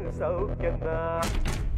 சௌக்கியம்தான்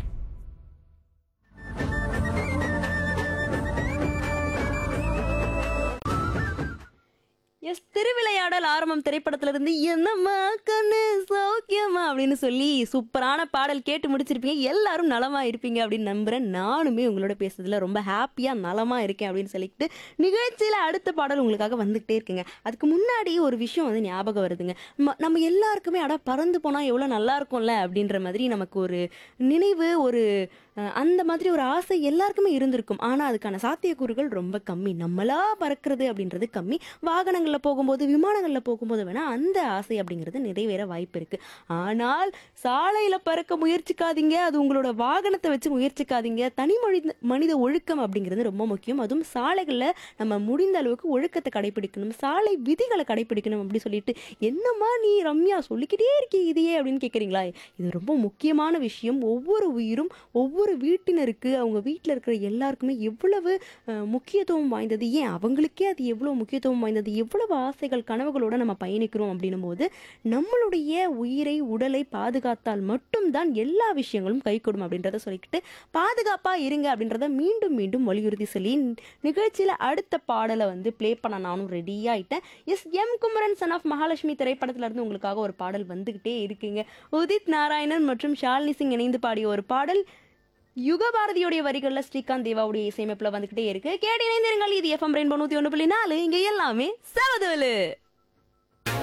S திருவிளையாடல் ஆரம்பம் திரைப்படத்துல இருந்து என்னம்மா கண்ணு சௌக்கியமா அப்படின்னு சொல்லி சூப்பரான பாடல் கேட்டு முடிச்சிருப்பீங்க எல்லாரும் நலமா இருப்பீங்க அப்படின்னு நம்புறேன் நானுமே உங்களோட பேசுறதுல ரொம்ப ஹாப்பியா நலமா இருக்கேன் அப்படின்னு சொல்லிட்டு நிகழ்ச்சியில அடுத்த பாடல் உங்களுக்காக வந்துகிட்டே இருக்குங்க அதுக்கு முன்னாடி ஒரு விஷயம் வந்து ஞாபகம் வருதுங்க ம- நம்ம எல்லாருக்குமே அடா பறந்து போனா எவ்வளவு நல்லா இருக்கும்ல அப்படின்ற மாதிரி நமக்கு ஒரு நினைவு ஒரு அஹ், அந்த மாதிரி ஒரு ஆசை எல்லாருக்குமே இருந்திருக்கும் ஆனா அதுக்கான சாத்தியக்கூறுகள் ரொம்ப கம்மி நம்மளா பறக்கிறது அப்படின்றது கம்மி வாகனங்கள்ல போகும்போது விமானங்கள்ல போகும்போது வேணா அந்த ஆசை அப்படிங்கிறது நிறைவேற வாய்ப்பு இருக்கு ஆனால் சாலையில பறக்க முயற்சிக்காதீங்க அது உங்களோட வாகனத்தை வச்சு முயற்சிக்காதீங்க தனி மனித மனித ஒழுக்கம் அப்படிங்கிறது ரொம்ப முக்கியம் அதுவும் சாலைகள்ல நம்ம முடிந்த அளவுக்கு ஒழுக்கத்தை கடைபிடிக்கணும் சாலை விதிகளை கடைபிடிக்கணும் அப்படி சொல்லிட்டு என்னம்மா நீ ரம்யா சொல்லிக்கிட்டே இருக்கே இதையே அப்படின்னு கேட்குறீங்களா இது ரொம்ப முக்கியமான விஷயம் ஒவ்வொரு உயிரும் ஒவ்வொரு வீட்டினருக்கு அவங்க வீட்டில் இருக்கிற எல்லாருக்குமே எவ்வளவு அஹ், முக்கியத்துவம் வாய்ந்தது ஏன் அவங்களுக்கே அது எவ்வளோ முக்கியத்துவம் வாய்ந்தது எவ்வளவு ஆசைகள் கனவுகளோட நம்ம பயணிக்கிறோம் அப்படின்னும் போது நம்மளுடைய உயிரை உடலை பாதுகாத்தால் மட்டும்தான் எல்லா விஷயங்களும் கைகூடும் அப்படின்றத சொல்லிக்கிட்டு பாதுகாப்பா இருங்க அப்படின்றத மீண்டும் மீண்டும் வலியுறுத்தி சொல்லி நிகழ்ச்சியில அடுத்த பாடலை வந்து ப்ளே பண்ண நானும் ரெடி ஆயிட்டேன் S M Kumaran son of Mahalakshmi திரைப்படத்துல இருந்து உங்களுக்காக ஒரு பாடல் வந்துகிட்டே இருக்குங்க உதித் நாராயணன் மற்றும் ஷாலினி சிங் இணைந்து பாடிய ஒரு பாடல் யுகபாரதியோடைய வரிகள்ல ஸ்ரீகாந்த் தேவாவுடைய இசையமைப்புல வந்துகிட்டே இருக்கு கேட்டு இணைந்திருங்கள் இது எஃப்எம் ரெயின்போ நூத்தி ஒன்று புள்ளி நாலு இங்க எல்லாமே சவதோலு